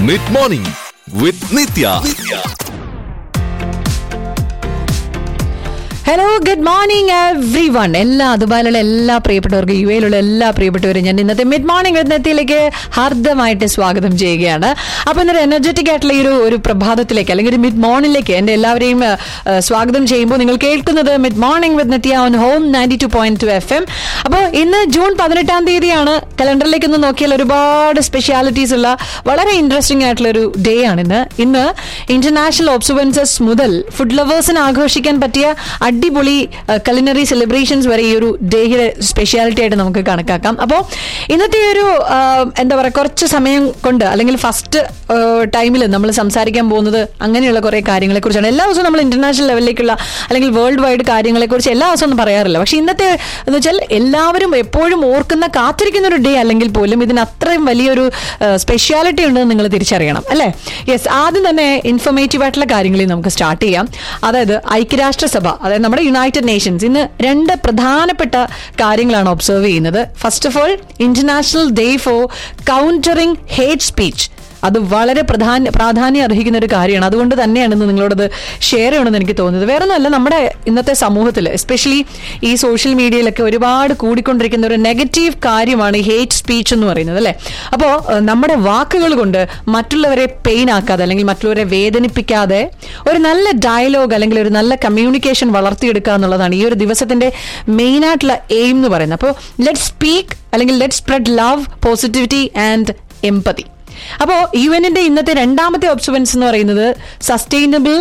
Mid morning with Nithya hello good morning everyone എല്ലാ ദുബായിലുള്ള എല്ലാ പ്രിയപ്പെട്ടവർക്കും യു എയിലുള്ള എല്ലാ പ്രിയപ്പെട്ടവരും ഞാൻ ഇന്നത്തെ മിഡ് മോർണിംഗ് വിജ്ഞത്തിലേക്ക് ഹാർദമായിട്ട് സ്വാഗതം ചെയ്യുകയാണ് അപ്പൊ ഇന്നൊരു എനർജറ്റിക് ആയിട്ടുള്ള ഈ ഒരു ഒരു പ്രഭാതത്തിലേക്ക് അല്ലെങ്കിൽ ഒരു മിഡ് മോർണിംഗിലേക്ക് എന്റെ എല്ലാവരെയും ആ, ആ, സ്വാഗതം ചെയ്യുമ്പോൾ നിങ്ങൾ കേൾക്കുന്നത് mid morning with Nithya on home ninety two point two F M അപ്പോൾ ഇന്ന് ജൂൺ പതിനെട്ടാം തീയതിയാണ് കലണ്ടറിലേക്ക് ഒന്ന് നോക്കിയാൽ ഒരുപാട് സ്പെഷ്യാലിറ്റീസ് ഉള്ള വളരെ ഇൻട്രസ്റ്റിംഗ് ആയിട്ടുള്ള ഒരു ഡേ ആണ് ഇന്ന് ഇന്ന് ഇന്റർനാഷണൽ ഒബ്സർവൻസസ് മുതൽ ഫുഡ് ലവേഴ്സിന് ആഘോഷിക്കാൻ പറ്റിയ അടിപൊളി കലിനറി സെലിബ്രേഷൻസ് വരെ ഈ ഒരു ഡേയുടെ സ്പെഷ്യാലിറ്റി ആയിട്ട് നമുക്ക് കണക്കാക്കാം അപ്പോൾ ഇന്നത്തെ ഈ ഒരു ആ, എന്താ പറയുക കുറച്ച് സമയം കൊണ്ട് അല്ലെങ്കിൽ ഫസ്റ്റ് ടൈമിൽ നമ്മൾ സംസാരിക്കാൻ പോകുന്നത് അങ്ങനെയുള്ള കുറേ കാര്യങ്ങളെക്കുറിച്ചാണ് എല്ലാ ദിവസവും നമ്മൾ ഇന്റർനാഷണൽ ലെവലിലേക്കുള്ള അല്ലെങ്കിൽ വേൾഡ് വൈഡ് കാര്യങ്ങളെക്കുറിച്ച് എല്ലാ ദിവസവും ഒന്നും പറയാറില്ല പക്ഷേ ഇന്നത്തെ എന്ന് വെച്ചാൽ എല്ലാവരും എപ്പോഴും ഓർക്കുന്ന കാത്തിരിക്കുന്ന ഒരു ഡേ അല്ലെങ്കിൽ പോലും ഇതിന് അത്രയും വലിയൊരു സ്പെഷ്യാലിറ്റി ഉണ്ടെന്ന് നിങ്ങൾ തിരിച്ചറിയണം അല്ലേ യെസ് ആദ്യം തന്നെ ഇൻഫോർമേറ്റീവ് ആയിട്ടുള്ള കാര്യങ്ങളിൽ നമുക്ക് സ്റ്റാർട്ട് ചെയ്യാം അതായത് ഐക്യരാഷ്ട്രസഭ അതായത് നമ്മുടെ യുണൈറ്റഡ് നേഷൻസ് ഇന്ന് രണ്ട് പ്രധാനപ്പെട്ട കാര്യങ്ങളാണ് ഒബ്സർവ് ചെയ്യുന്നത് first of all international day for countering hate speech അത് വളരെ പ്രധാന പ്രാധാന്യം അർഹിക്കുന്ന ഒരു കാര്യമാണ് അതുകൊണ്ട് തന്നെയാണ് ഇന്ന് നിങ്ങളോടത് ഷെയർ ചെയ്യണമെന്ന് എനിക്ക് തോന്നുന്നത് വേറെ ഒന്നുമല്ല നമ്മുടെ ഇന്നത്തെ സമൂഹത്തിൽ എസ്പെഷ്യലി ഈ സോഷ്യൽ മീഡിയയിലൊക്കെ ഒരുപാട് കൂടിക്കൊണ്ടിരിക്കുന്ന ഒരു നെഗറ്റീവ് കാര്യമാണ് ഹേറ്റ് സ്പീച്ച് എന്ന് പറയുന്നത് അല്ലേ അപ്പോൾ നമ്മുടെ വാക്കുകൾ കൊണ്ട് മറ്റുള്ളവരെ പെയിൻ ആക്കാതെ അല്ലെങ്കിൽ മറ്റുള്ളവരെ വേദനിപ്പിക്കാതെ ഒരു നല്ല ഡയലോഗ് അല്ലെങ്കിൽ ഒരു നല്ല കമ്മ്യൂണിക്കേഷൻ വളർത്തിയെടുക്കുക എന്നുള്ളതാണ് ഈ ഒരു ദിവസത്തിന്റെ മെയിൻ ആയിട്ടുള്ള എയിം എന്ന് പറയുന്നത് അപ്പോൾ ലെറ്റ് സ്പീക്ക് അല്ലെങ്കിൽ let spread love positivity and empathy അപ്പോൾ യു എന്നിന്റെ ഇന്നത്തെ രണ്ടാമത്തെ ഒബ്സർവൻസ് എന്ന് പറയുന്നത് സസ്റ്റൈനബിൾ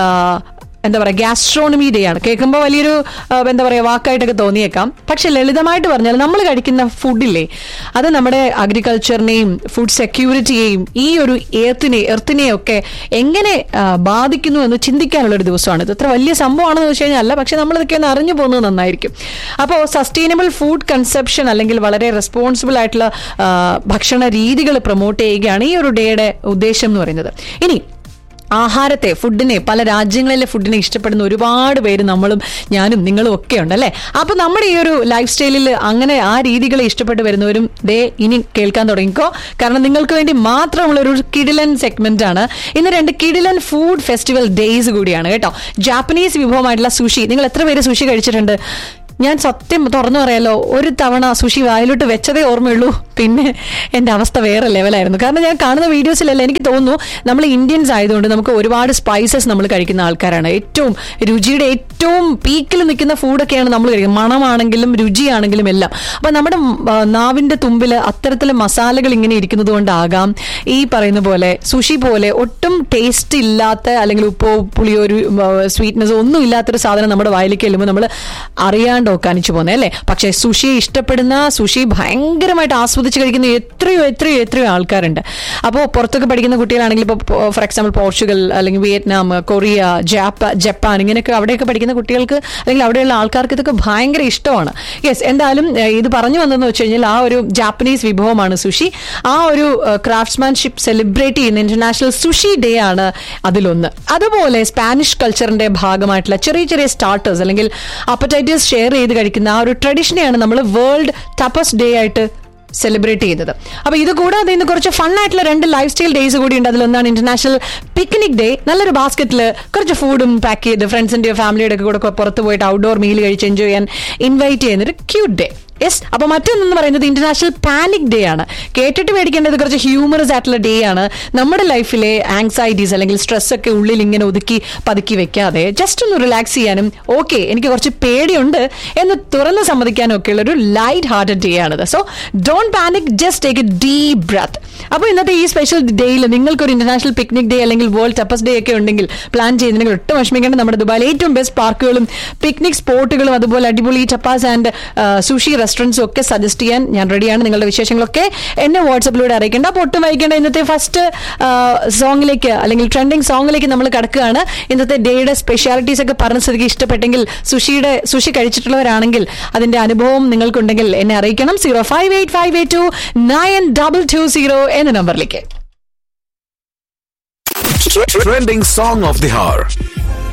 എന്താ പറയുക ഗ്യാസ്ട്രോണമി ഡേ ആണ് കേൾക്കുമ്പോൾ വലിയൊരു ആ, എന്താ പറയുക വാക്കായിട്ടൊക്കെ തോന്നിയേക്കാം പക്ഷെ ലളിതമായിട്ട് പറഞ്ഞാൽ നമ്മൾ കഴിക്കുന്ന ഫുഡില്ലേ അത് നമ്മുടെ അഗ്രികൾച്ചറിനെയും ഫുഡ് സെക്യൂരിറ്റിയെയും ഈ ഒരു എർത്തിനെ എർത്തിനെയും ഒക്കെ എങ്ങനെ ആ, ബാധിക്കുന്നു എന്ന് ചിന്തിക്കാനുള്ള ഒരു ദിവസമാണ് ഇത് ഇത്ര വലിയ സംഭവമാണെന്ന് വെച്ച് കഴിഞ്ഞാൽ അല്ല പക്ഷെ നമ്മളിതൊക്കെ ഒന്ന് അറിഞ്ഞു പോകുന്നത് നന്നായിരിക്കും അപ്പോൾ സസ്റ്റൈനബിൾ ഫുഡ് കൺസെപ്ഷൻ അല്ലെങ്കിൽ വളരെ റെസ്പോൺസിബിൾ ആയിട്ടുള്ള ആ, ഭക്ഷണ രീതികൾ പ്രൊമോട്ട് ചെയ്യുകയാണ് ഈ ഒരു ഡേയുടെ ഉദ്ദേശം എന്ന് പറയുന്നത് ഇനി ആഹാരത്തെ ഫുഡിനെ പല രാജ്യങ്ങളിലെ ഫുഡിനെ ഇഷ്ടപ്പെടുന്ന ഒരുപാട് പേര് നമ്മളും ഞാനും നിങ്ങളും ഒക്കെ ഉണ്ട് അല്ലേ അപ്പൊ നമ്മുടെ ഈ ഒരു ലൈഫ് സ്റ്റൈലിൽ അങ്ങനെ ആ രീതികളെ ഇഷ്ടപ്പെട്ട് വരുന്നവരും ദേ ഇനി കേൾക്കാൻ തുടങ്ങിക്കോ കാരണം നിങ്ങൾക്ക് വേണ്ടി മാത്രമുള്ള ഒരു കിടിലൻ സെഗ്മെന്റ് ആണ് ഇന്ന് രണ്ട് കിടിലൻ ഫുഡ് ഫെസ്റ്റിവൽ ഡേയ്സ് കൂടിയാണ് കേട്ടോ ജാപ്പനീസ് വിഭവമായിട്ടുള്ള സുഷി നിങ്ങൾ എത്ര പേര് സുഷി കഴിച്ചിട്ടുണ്ട് ഞാൻ സത്യം തുറന്നു പറയാലോ ഒരു തവണ സുഷി വായിലോട്ട് വെച്ചതേ ഓർമ്മയുള്ളൂ പിന്നെ എൻ്റെ അവസ്ഥ വേറെ ലെവലായിരുന്നു കാരണം ഞാൻ കാണുന്ന വീഡിയോസിലല്ല എനിക്ക് തോന്നുന്നു നമ്മൾ ഇന്ത്യൻസ് ആയതുകൊണ്ട് നമുക്ക് ഒരുപാട് സ്പൈസസ് നമ്മൾ കഴിക്കുന്ന ആൾക്കാരാണ് ഏറ്റവും രുചിയുടെ ഏറ്റവും പീക്കിൽ നിൽക്കുന്ന ഫുഡൊക്കെയാണ് നമ്മൾ കഴിക്കുന്നത് മണമാണെങ്കിലും രുചിയാണെങ്കിലും എല്ലാം അപ്പം നമ്മുടെ ആ, നാവിൻ്റെ തുമ്പിൽ അത്തരത്തിൽ മസാലകൾ ഇങ്ങനെ ഇരിക്കുന്നത് കൊണ്ടാകാം ഈ പറയുന്ന പോലെ സുഷി പോലെ ഒട്ടും ടേസ്റ്റ് ഇല്ലാത്ത അല്ലെങ്കിൽ ഉപ്പോ പുളിയോ ഒരു സ്വീറ്റ്നെസ് ഒന്നും ഇല്ലാത്തൊരു സാധനം നമ്മുടെ വായിലേക്ക് ചെല്ലുമ്പോൾ നമ്മൾ അറിയാണ്ട് ഒക്കാനിച്ചു പോകുന്നത് അല്ലേ പക്ഷേ സുഷിയെ ഇഷ്ടപ്പെടുന്ന സുഷി ഭയങ്കരമായിട്ട് ആസ്വദിച്ച് കഴിക്കുന്ന എത്രയോ എത്രയോ എത്രയോ ആൾക്കാരുണ്ട് അപ്പോൾ പുറത്തൊക്കെ പഠിക്കുന്ന കുട്ടികളാണെങ്കിൽ ഇപ്പോൾ ഫോർ എക്സാമ്പിൾ പോർച്ചുഗൽ അല്ലെങ്കിൽ വിയറ്റ്നാം കൊറിയ ജാപ്പ ജപ്പാൻ ഇങ്ങനെയൊക്കെ അവിടെയൊക്കെ പഠിക്കുന്ന കുട്ടികൾക്ക് അല്ലെങ്കിൽ അവിടെയുള്ള ആൾക്കാർക്ക് ഇതൊക്കെ ഭയങ്കര ഇഷ്ടമാണ് യെസ് എന്തായാലും ഏഹ്, ഇത് പറഞ്ഞു വന്നതെന്ന് വെച്ച് കഴിഞ്ഞാൽ ആ ഒരു ജാപ്പനീസ് വിഭവമാണ് സുഷി ആ ഒരു ക്രാഫ്റ്റ്സ്മാൻഷിപ്പ് സെലിബ്രേറ്റ് ചെയ്യുന്ന ഇന്റർനാഷണൽ സുഷി ഡേ ആണ് അതിലൊന്ന് അതുപോലെ സ്പാനിഷ് കൾച്ചറിന്റെ ഭാഗമായിട്ടുള്ള ചെറിയ ചെറിയ സ്റ്റാർട്ടേഴ്സ് അല്ലെങ്കിൽ അപ്പറ്റൈറ്റേഴ്സ് ഷെയർ ചെയ്ത് കഴിക്കുന്ന ആ ഒരു ട്രഡീഷനെയാണ് നമ്മൾ വേൾഡ് ടപ്പസ് ഡേ ആയിട്ട് സെലിബ്രേറ്റ് ചെയ്യുന്നത് അപ്പൊ ഇത് കൂടാതെ ഇന്ന് കുറച്ച് ഫൺ ആയിട്ടുള്ള രണ്ട് ലൈഫ് സ്റ്റൈൽ ഡേയ്സ് കൂടി ഉണ്ട് അതിലൊന്നാണ് ഇന്റർനാഷണൽ പിക്നിക് ഡേ നല്ലൊരു ബാസ്ക്കറ്റിൽ കുറച്ച് ഫുഡും പാക്ക് ചെയ്ത് ഫ്രണ്ട്സിന്റെയോ ഫാമിലിയുടെ ഒക്കെ കൂടെ പുറത്ത് പോയിട്ട് ഔട്ട്ഡോർ മീൽ കഴിച്ച് എൻജോയ് ചെയ്യാൻ ഇൻവൈറ്റ് ചെയ്യുന്ന ഒരു ക്യൂട്ട് ഡേ യെസ് അപ്പൊ മറ്റൊന്നെന്ന് പറയുന്നത് ഇന്റർനാഷണൽ പാനിക് ഡേ ആണ് കേട്ടിട്ട് മേടിക്കേണ്ടത് കുറച്ച് ഹ്യൂമറസ് ആയിട്ടുള്ള ഡേ ആണ് നമ്മുടെ ലൈഫിലെ ആങ്സൈറ്റീസ് അല്ലെങ്കിൽ സ്ട്രെസ് ഒക്കെ ഉള്ളിൽ ഇങ്ങനെ ഒതുക്കി പതുക്കി വെക്കാതെ ജസ്റ്റ് ഒന്ന് റിലാക്സ് ചെയ്യാനും ഓക്കെ എനിക്ക് കുറച്ച് പേടിയുണ്ട് എന്ന് തുറന്ന് സമ്മതിക്കാനും ഒക്കെയുള്ള ഒരു ലൈറ്റ് ഹാർട്ടഡ് ഡേ ആണിത് so don't panic just take a deep breath അപ്പോൾ ഇന്നത്തെ ഈ സ്പെഷ്യൽ ഡേയിൽ നിങ്ങൾക്കൊരു ഇന്റർനാഷണൽ പിക്നിക് ഡേ അല്ലെങ്കിൽ വേൾഡ് ടപ്പസ് ഡേ ഒക്കെ ഉണ്ടെങ്കിൽ പ്ലാൻ ചെയ്യുന്നുണ്ടെങ്കിൽ ഒട്ടും വിഷമിക്കേണ്ട നമ്മുടെ ദുബായിലെ ഏറ്റവും ബെസ്റ്റ് പാർക്കുകളും പിക്നിക് സ്പോട്ടുകളും അതുപോലെ അടിപൊളി ടപ്പാസ് ആൻഡ് സുഷി റെസ്റ്റോറൻറ്റ്സും ഒക്കെ സജസ്റ്റ് ചെയ്യാൻ ഞാൻ റെഡിയാണ് നിങ്ങളുടെ വിശേഷങ്ങളൊക്കെ എന്നെ വാട്സപ്പിലൂടെ അറിയിക്കേണ്ട അപ്പോൾ ഒട്ടും വൈകേണ്ട ഇന്നത്തെ ഫസ്റ്റ് സോങ്ങിലേക്ക് അല്ലെങ്കിൽ ട്രെൻഡിങ് സോങ്ങിലേക്ക് നമ്മൾ കിടക്കുകയാണ് ഇന്നത്തെ ഡേയുടെ സ്പെഷ്യാലിറ്റീസ് ഒക്കെ പറഞ്ഞ സ്ഥിതിക്ക് ഇഷ്ടപ്പെട്ടെങ്കിൽ സുഷിയുടെ സുഷി കഴിച്ചിട്ടുള്ളവരാണെങ്കിൽ അതിന്റെ അനുഭവം നിങ്ങൾക്കുണ്ടെങ്കിൽ എന്നെ അറിയിക്കണം zero five eight five eight two nine double two zero എന്ന നമ്പറിലേക്ക് Trending song of the hour.